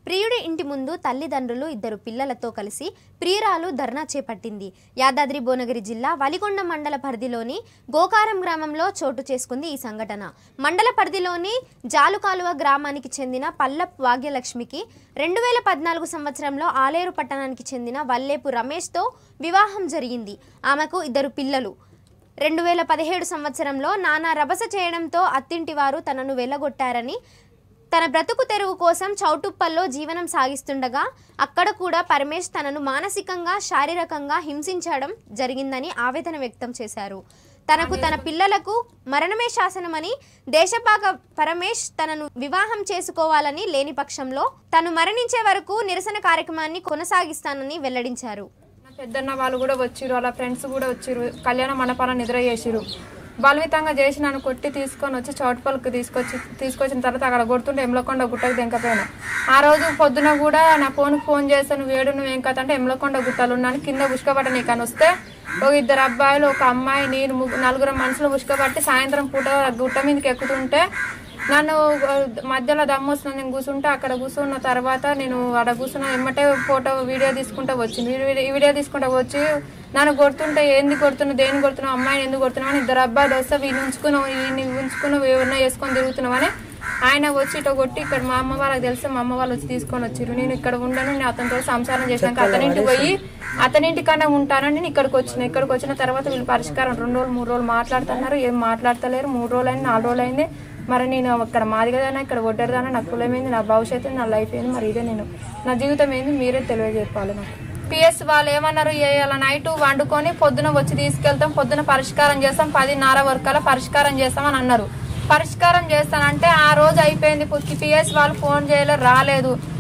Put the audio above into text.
ప్రియుడి ఇంటి ముందు తల్లిదండ్రులు ఇద్దరు పిల్లలతో కలిసి ప్రియురాలు ధర్నా చేపట్టింది యాదాద్రి భువనగిరి జిల్లా వలిగొండ మండల పరిధిలోని గోకారం గ్రామంలో చోటు చేసుకుంది ఈ సంఘటన మండల పరిధిలోని జాలుకాలువ గ్రామానికి చెందిన పల్లప్ వాగ్యలక్ష్మికి రెండు వేల పద్నాలుగు సంవత్సరంలో ఆలేరు పట్టణానికి చెందిన వల్లేపు రమేష్తో వివాహం జరిగింది ఆమెకు ఇద్దరు పిల్లలు రెండు వేల పదిహేడు సంవత్సరంలో నానా రభస చేయడంతో అత్తింటి వారు తనను వెళ్ళగొట్టారని తన బ్రతుకు తెరువు కోసం చౌటుప్పల్లో జీవనం సాగిస్తుండగా అక్కడ కూడా పరమేష్ తనను మానసికంగా శారీరకంగా హింసించడం జరిగిందని ఆవేదన వ్యక్తం చేశారు తనకు తన పిల్లలకు మరణమే శాసనమని దేశపాక పరమేష్ తనను వివాహం చేసుకోవాలని లేని పక్షంలో తను మరణించే వరకు నిరసన కార్యక్రమాన్ని కొనసాగిస్తానని వెల్లడించారు నా పెద్దన్న వాళ్ళు కూడా వచ్చిరు వాళ్ళ ఫ్రెండ్స్ కూడా వచ్చిరు కళ్యాణ మండపాల నిద్ర చేసిరు బలవితంగా చేసి నన్ను కొట్టి తీసుకొని వచ్చి చోటుపల్లికి తీసుకొచ్చి తీసుకొచ్చిన తర్వాత అక్కడ కొడుతుంటే ఎమ్లకొండ గుట్టకు దింకపోయాను ఆ రోజు పొద్దున కూడా నా ఫోన్కి ఫోన్ చేస్తాను వేడు నువ్వు ఏం కథ అంటే ఎమ్లకొండ గుట్టలు ఉన్నాను కింద ఉసుకబట్ట నీకు అని వస్తే ఒక ఇద్దరు అబ్బాయిలు ఒక అమ్మాయి నేను ముగ్గు- నలుగురు మనుషులు ఉసుకబట్టి సాయంత్రం పూట గుట్ట మీదకి ఎక్కుతుంటే నన్ను ఆ, మధ్యలో దమ్ము వస్తుంది నేను కూర్చుంటే అక్కడ కూర్చున్న తర్వాత నేను అక్కడ కూర్చున్న ఎమ్మటే ఫోటో వీడియో తీసుకుంటా వచ్చింది వీడియో వీడియో తీసుకుంటా వచ్చి నన్ను కొడుతుంటే ఏంది కొడుతున్నావు దేని కొడుతున్నావు అమ్మాయిని ఎందుకు కొడుతున్నావు అని ఇద్దరు అబ్బాయిలు వస్తే వీళ్ళు ఉంచుకున్నావు వీడిని ఉంచుకున్నావు ఏమన్నా వేసుకొని తిరుగుతున్నావు అని ఆయన వచ్చి ఇటు కొట్టి ఇక్కడ మా అమ్మ వాళ్ళకి తెలిస్తే మా అమ్మ వాళ్ళు వచ్చి తీసుకొని వచ్చిర్రు నేను ఇక్కడ ఉండను నేను అతనితో సంసారం చేశాక అతనింటికి పోయి అతనింటి కన్నా ఉంటానని నేను ఇక్కడికి వచ్చిన ఇక్కడికి వచ్చిన తర్వాత వీళ్ళు పరిష్కారం రెండు రోజులు మూడు రోజులు మాట్లాడుతున్నారు ఏం మాట్లాడతలేరు మూడు రోజులు అయింది నాలుగు రోజులు అయింది మరి నేను ఇక్కడ మాది కదన్నా ఇక్కడ ఒడ్డరదానా నాకు కులమైంది నా భవిష్యత్తు నా లైఫ్ ఏంది మరి ఇదే నేను నా జీవితం ఏంది మీరే తెలియజెప్పాలి నాకు పిఎస్ వాళ్ళు ఏమన్నారు ఇవాళ నైట్ వండుకొని పొద్దున వచ్చి తీసుకెళ్తాం పొద్దున పరిష్కారం చేస్తాం పదిన్నర వరకల్లా పరిష్కారం చేస్తామని అన్నారు పరిష్కారం చేస్తానంటే ఆ రోజు అయిపోయింది పిఎస్ వాళ్ళు ఫోన్ చేయలేదు రాలేదు